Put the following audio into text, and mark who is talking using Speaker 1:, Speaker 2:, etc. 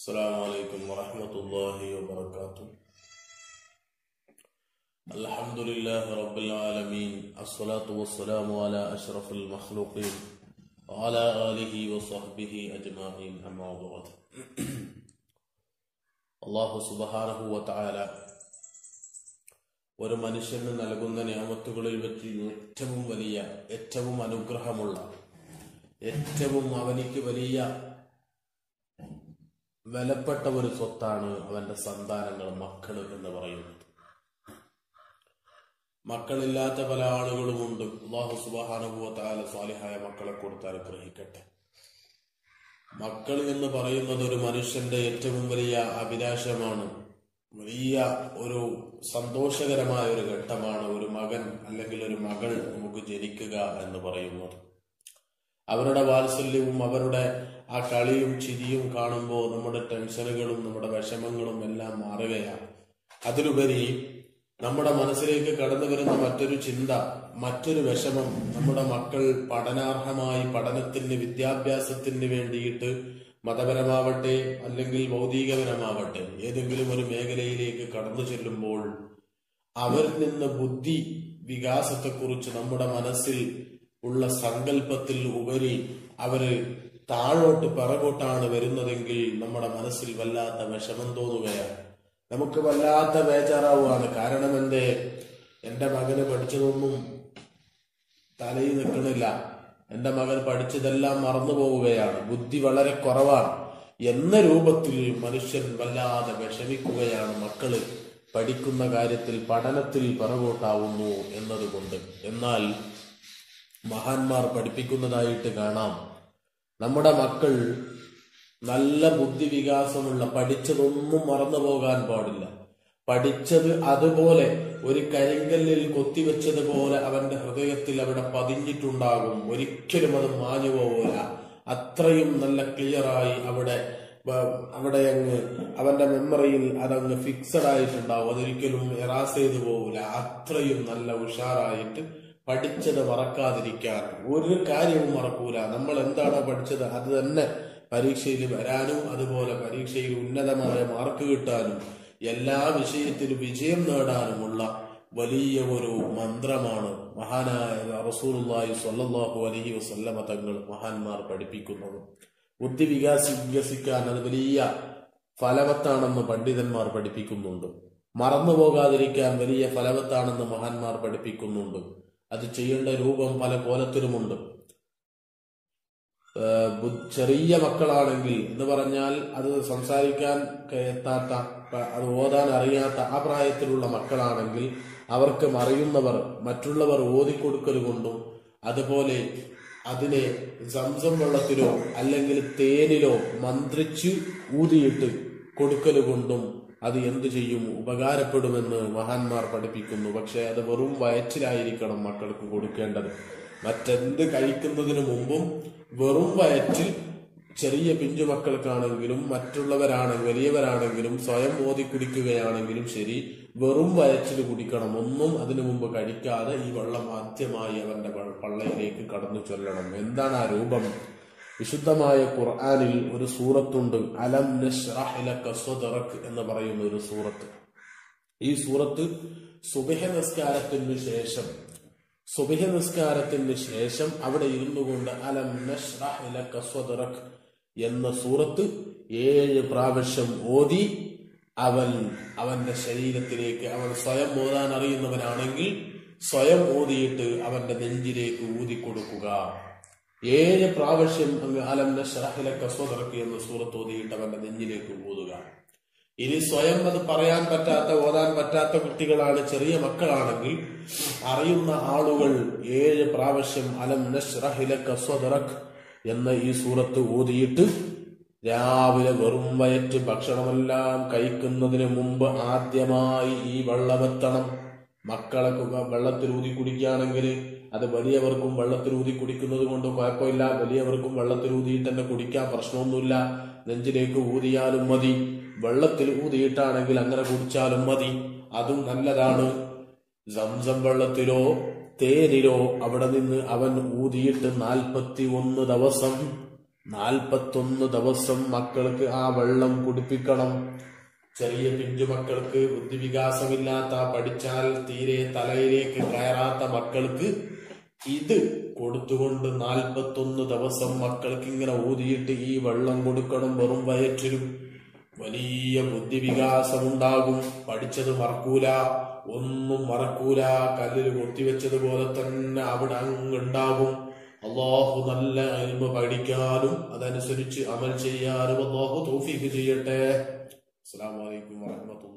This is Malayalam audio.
Speaker 1: السلام عليكم ورحمة الله وبركاته الحمد لله رب العالمين الصلاة والسلام على أشرف المخلوقين وعلى آله وصحبه أجمعين أما بعد അള്ളാഹു സുബഹാനഹു വതആല ഒരു മനുഷ്യന് നൽകുന്ന നിയമത്തുകളിൽ വെച്ച് ഏറ്റവും വലിയ ഏറ്റവും അനുഗ്രഹമുള്ള ഏറ്റവും അവനിക്ക് വലിയ വിലപ്പെട്ട ഒരു സ്വത്താണ് അവന്റെ സന്താനങ്ങൾ മക്കൾ എന്ന് പറയുന്നത് മക്കളില്ലാത്ത പല ആളുകളുമുണ്ട് അള്ളാഹു സുബഹാനുഭവത്താല സ്വാലിഹായ മക്കളെ കൊടുത്ത് അനുഗ്രഹിക്കട്ടെ മക്കൾ എന്ന് പറയുന്നത് ഒരു മനുഷ്യന്റെ ഏറ്റവും വലിയ അഭിലാഷമാണ് വലിയ ഒരു സന്തോഷകരമായ ഒരു ഘട്ടമാണ് ഒരു മകൻ അല്ലെങ്കിൽ ഒരു മകൾ നമുക്ക് ജനിക്കുക എന്ന് പറയുന്നത് അവരുടെ വാത്സല്യവും അവരുടെ ആ കളിയും ചിരിയും കാണുമ്പോൾ നമ്മുടെ ടെൻഷനുകളും നമ്മുടെ വിഷമങ്ങളും എല്ലാം മാറുകയാണ് അതിലുപരി നമ്മുടെ മനസ്സിലേക്ക് കടന്നു വരുന്ന മറ്റൊരു ചിന്ത മറ്റൊരു വിഷമം നമ്മുടെ മക്കൾ പഠനാർഹമായി പഠനത്തിന് വിദ്യാഭ്യാസത്തിന് വേണ്ടിയിട്ട് മതപരമാവട്ടെ അല്ലെങ്കിൽ ഭൗതികപരമാവട്ടെ ഏതെങ്കിലും ഒരു മേഖലയിലേക്ക് കടന്നു ചെല്ലുമ്പോൾ അവരിൽ നിന്ന് ബുദ്ധി വികാസത്തെക്കുറിച്ച് നമ്മുടെ മനസ്സിൽ ഉള്ള സങ്കല്പത്തിൽ ഉപരി അവര് താഴോട്ട് പിറകോട്ടാണ് വരുന്നതെങ്കിൽ നമ്മുടെ മനസ്സിൽ വല്ലാത്ത വിഷമം തോന്നുകയാണ് നമുക്ക് വല്ലാത്ത ബേജാറാവുകയാണ് കാരണം എന്തേ എന്റെ മകന് പഠിച്ചതൊന്നും തലയിൽ നിൽക്കണില്ല എന്റെ മകൻ പഠിച്ചതെല്ലാം മറന്നു പോവുകയാണ് ബുദ്ധി വളരെ കുറവാണ് എന്ന രൂപത്തിൽ മനുഷ്യൻ വല്ലാതെ വിഷമിക്കുകയാണ് മക്കള് പഠിക്കുന്ന കാര്യത്തിൽ പഠനത്തിൽ പിറകോട്ടാവുന്നു എന്നതുകൊണ്ട് എന്നാൽ മഹാന്മാർ പഠിപ്പിക്കുന്നതായിട്ട് കാണാം നമ്മുടെ മക്കൾ നല്ല ബുദ്ധിവികാസമുള്ള പഠിച്ചതൊന്നും മറന്നു പോകാൻ പാടില്ല പഠിച്ചത് അതുപോലെ ഒരു കരിങ്കല്ലിൽ കൊത്തിവെച്ചതുപോലെ അവന്റെ ഹൃദയത്തിൽ അവിടെ പതിഞ്ഞിട്ടുണ്ടാകും ഒരിക്കലും അത് മാഞ്ഞു പോകില്ല അത്രയും നല്ല ക്ലിയറായി അവിടെ അവിടെ അങ്ങ് അവന്റെ മെമ്മറിയിൽ അതങ്ങ് ഫിക്സഡ് ആയിട്ടുണ്ടാവും അതൊരിക്കലും എറാസ് ചെയ്തു പോകില്ല അത്രയും നല്ല ഉഷാറായിട്ട് പഠിച്ചത് മറക്കാതിരിക്കാൻ ഒരു കാര്യവും മറക്കൂല നമ്മൾ എന്താണോ പഠിച്ചത് അത് തന്നെ പരീക്ഷയിൽ വരാനും അതുപോലെ പരീക്ഷയിൽ ഉന്നതമായ മാർക്ക് കിട്ടാനും എല്ലാ വിഷയത്തിലും വിജയം നേടാനുമുള്ള വലിയ ഒരു മന്ത്രമാണ് മഹാനായ റസൂലുള്ളാഹി സ്വല്ലല്ലാഹു അലൈഹി വസല്ലമ തങ്ങൾ മഹാന്മാർ പഠിപ്പിക്കുന്നത് ബുദ്ധി വികാസി വികസിക്കാൻ അത് വലിയ ഫലവത്താണെന്ന് പണ്ഡിതന്മാർ പഠിപ്പിക്കുന്നുണ്ട് മറന്നു പോകാതിരിക്കാൻ വലിയ ഫലവത്താണെന്ന് മഹാന്മാർ പഠിപ്പിക്കുന്നുണ്ട് അത് ചെയ്യേണ്ട രൂപം പല കോലത്തിലുമുണ്ട് ചെറിയ മക്കളാണെങ്കിൽ എന്ന് പറഞ്ഞാൽ അത് സംസാരിക്കാൻ എത്താത്ത അത് ഓതാൻ അറിയാത്ത ആ പ്രായത്തിലുള്ള മക്കളാണെങ്കിൽ അവർക്ക് അറിയുന്നവർ മറ്റുള്ളവർ ഓതിക്കൊടുക്കൽ കൊണ്ടും അതുപോലെ അതിനെ സംസം വെള്ളത്തിലോ അല്ലെങ്കിൽ തേനിലോ മന്ത്രിച്ച് ഊതിയിട്ട് കൊടുക്കൽ കൊണ്ടും അത് എന്തു ചെയ്യും ഉപകാരപ്പെടുമെന്ന് മഹാന്മാർ പഠിപ്പിക്കുന്നു പക്ഷെ അത് വെറും വയറ്റിലായിരിക്കണം മക്കൾക്ക് കൊടുക്കേണ്ടത് മറ്റെന്ത് കഴിക്കുന്നതിന് മുമ്പും വെറും വയറ്റിൽ ചെറിയ പിഞ്ചു മക്കൾക്കാണെങ്കിലും മറ്റുള്ളവരാണെങ്കിലും വലിയവരാണെങ്കിലും സ്വയം ഓതി കുടിക്കുകയാണെങ്കിലും ശരി വെറും വയറ്റിൽ കുടിക്കണം ഒന്നും അതിനു മുമ്പ് കഴിക്കാതെ ഈ വെള്ളം ആദ്യമായി അവന്റെ പള്ളയിലേക്ക് കടന്നു ചൊല്ലണം എന്താണ് ആ രൂപം വിശുദ്ധമായ ഖുർആാനിൽ ഒരു സൂറത്തുണ്ട് അലം നഷ്റഹ് എന്ന് പറയുന്ന ഒരു സൂറത്ത് ഈ സൂറത്ത് സുബഹ നിസ്കാരത്തിനു ശേഷം സുബഹ നിസ്കാരത്തിന് ശേഷം അവിടെ ഇരുന്നു കൊണ്ട് അലം നഷ്റഹ് എന്ന സൂറത്ത് ഏഴ് പ്രാവശ്യം ഓതി അവൻ അവന്റെ ശരീരത്തിലേക്ക് അവൻ സ്വയം ഓതാൻ അറിയുന്നവനാണെങ്കിൽ സ്വയം ഓതിയിട്ട് അവന്റെ നെഞ്ചിലേക്ക് ഊതി കൊടുക്കുക ഏഴ് പ്രാവശ്യം അങ്ങ് അലം നഷ്റഹിലെ കസ്വതറക്കി എന്ന സൂറത്ത് ഓതിയിട്ട് അവന്റെ നെഞ്ചിലേക്ക് ഊതുക ഇനി സ്വയം അത് പറയാൻ പറ്റാത്ത ഓതാൻ പറ്റാത്ത കുട്ടികളാണ് ചെറിയ മക്കളാണെങ്കിൽ അറിയുന്ന ആളുകൾ ഏഴ് പ്രാവശ്യം അലം നഷ്റഹിലെ കസ്വതറക് എന്ന ഈ സൂറത്ത് ഊതിയിട്ട് രാവിലെ വെറും വയറ്റ് ഭക്ഷണമെല്ലാം കഴിക്കുന്നതിന് മുമ്പ് ആദ്യമായി ഈ വെള്ളമെത്തണം മക്കളെ വെള്ളത്തിൽ ഊതി കുടിക്കുകയാണെങ്കിൽ അത് വലിയവർക്കും വെള്ളത്തിൽ ഊതി കുടിക്കുന്നത് കൊണ്ട് കുഴപ്പമില്ല വലിയവർക്കും വെള്ളത്തിൽ ഊതിയിട്ട് തന്നെ കുടിക്കാൻ പ്രശ്നമൊന്നുമില്ല നെഞ്ചിലേക്ക് ഊതിയാലും മതി വെള്ളത്തിൽ ഊതിയിട്ടാണെങ്കിൽ അങ്ങനെ കുടിച്ചാലും മതി അതും നല്ലതാണ് സംസം വെള്ളത്തിലോ തേനിലോ അവിടെ നിന്ന് അവൻ ഊതിയിട്ട് നാൽപ്പത്തി ഒന്ന് ദിവസം നാൽപ്പത്തൊന്ന് ദിവസം മക്കൾക്ക് ആ വെള്ളം കുടിപ്പിക്കണം ചെറിയ പിഞ്ചു മക്കൾക്ക് ബുദ്ധിവികാസമില്ലാത്ത പഠിച്ചാൽ തീരെ തലയിലേക്ക് കയറാത്ത മക്കൾക്ക് ഇത് കൊടുത്തുകൊണ്ട് നാൽപ്പത്തൊന്ന് ദിവസം മക്കൾക്ക് ഇങ്ങനെ ഊതിയിട്ട് ഈ വെള്ളം കൊടുക്കണം വെറും വയറ്റിലും വലിയ ബുദ്ധിവികാസമുണ്ടാകും പഠിച്ചത് മറക്കൂല ഒന്നും മറക്കൂല കല്ലിൽ കൊത്തിവെച്ചതുപോലെ തന്നെ അവിടെ അങ്ങുണ്ടാകും അള്ളാഹു നല്ല അരിമ പഠിക്കാനും അതനുസരിച്ച് അമൽ ചെയ്യാനും അള്ളാഹു തോഫീക്ക് ചെയ്യട്ടെ അസ്സാം വലൈക്കും വാഹമത്തുള്ള